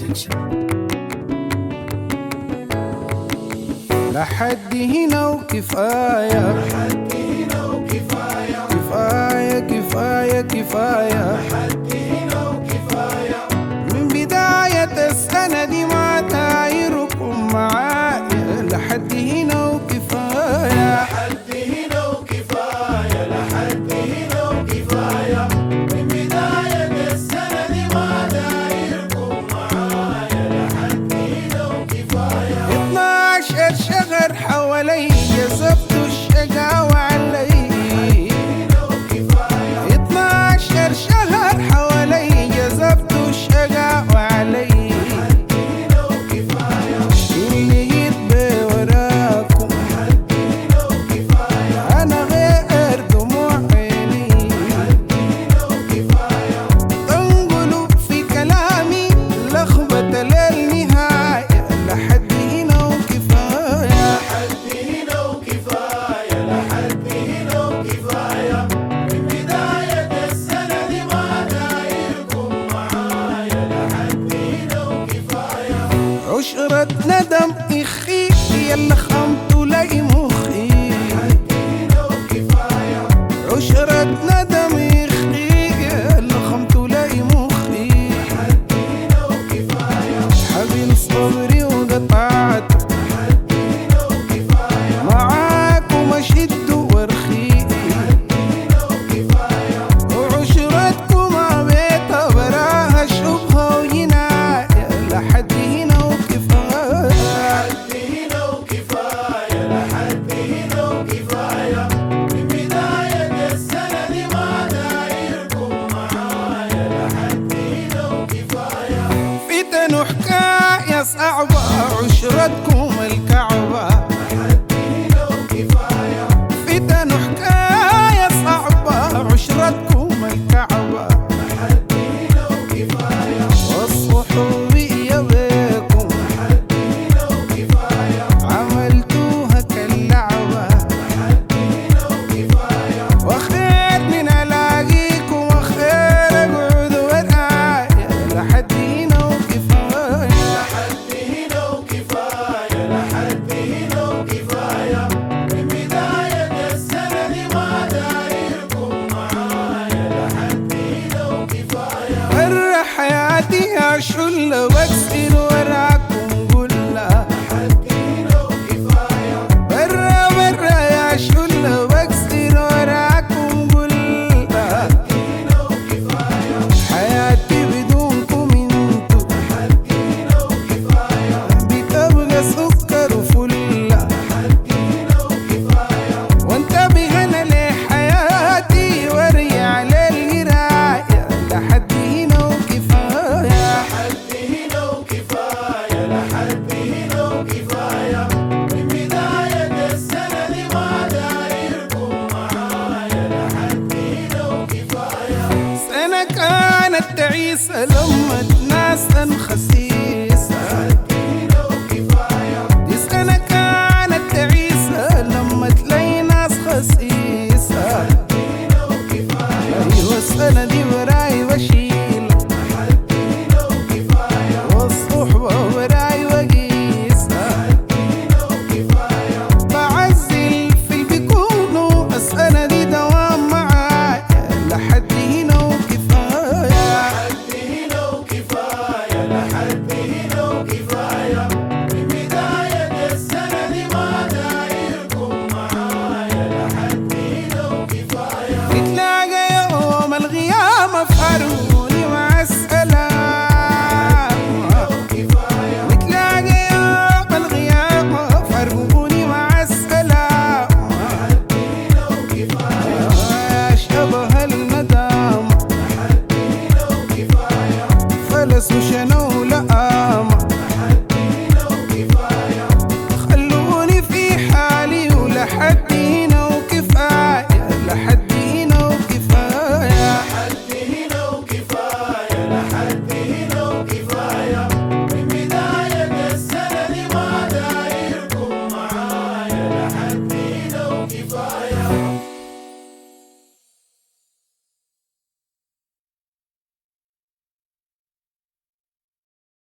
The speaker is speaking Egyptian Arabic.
لحد هنا وكفاية لحد هنا وكفاية كفاية كفاية كفاية لحد هنا وكفاية من بداية السنة دي ما دايركم معايا لحد هنا وكفاية لحد هنا وكفاية لحد هنا وكفاية من بداية السنة دي ما دايركم معايا لحد هنا وكفاية 12 شهر حوالي جذبت الشقاوة علي هنا وكفاية 12 شهر حوالي جذبت الشقاوة علي هنا وكفاية اللي جيت بوراكم هنا وكفاية أنا غير دموع عيني هنا وكفاية تنقلوا في كلامي لخبطة للنهاية لحد هنا وكفاية لحد هنا وكفاية لحد هنا وكفاية من بداية السنة دي ما دايركم معايا لحد هنا وكفاية عشرة ندم إخي يلا خمت لي مخي هنا وكفاية عشرة ندم إخي يلا خمت لي مخي هنا وكفاية حبل صبري وقطعت هنا وكفاية معاكم أشد وارخي هنا وكفاية وعشرتكم عبيت براها شبهة وجناية لحد هنا وكفاية لحد هنا وكفاية لحد هنا وكفاية من بداية السنة دي ما دايركم معايا لحد هنا وكفاية فتن حكاية صعبة عشرتكم الكعبة لحد هنا وكفاية فتن حكاية صعبة عشرتكم الكعبة لحد هنا وكفاية والصحوب يا بيكم لحد هنا وكفاية عملتوها كاللعبة لحد هنا وكفاية وخير من الاقيكم وخير اقعد ورايا لحد هنا وكفايه لحد هنا وكفاية لحد هنا وكفاية من بداية السنة دي ما دايركم معايا لحد هنا وكفاية برا حياتي اشل واكسر وراكم قلة لحد هنا وكفاية برا برا يا شل واكسر وراكم قلة هنا وكفاية حياتي بدونكم انتو لحد هنا وكفاية بتبقى سكر وفلة لحد هنا وكفاية وانت بغنى لحياتي وارجع للقراية لحد هنا وكفاية لحد هنا وكفاية لحد هنا وكفاية من بداية السنة دي ما دايركم معايا لحد هنا وكفاية سنة كانت تعيسة لما ناس خسيسة هنا وكفاية دي سنة كانت تعيسة لما تلاقي ناس خسيسة هنا وكفاية أيوة السنة دي وراي بشيل هنا وكفاية والصحبة وراي وقيسة هنا وكفاية بعزل في اللي بيكونوا السنة دي دوام معايا لحد هنا وكفاية لحد هنا وكفاية لحد هنا وكفاية من بداية السنة دي ما دايركم معايا لحد هنا وكفاية نتلاقى يوم القيامة فارقوني مع السلامة وكفاية نتلاقى يوم القيامة فارقوني مع السلامة هنا وكفاية يا شبه الندم هنا وكفاية فلس وشنو لأم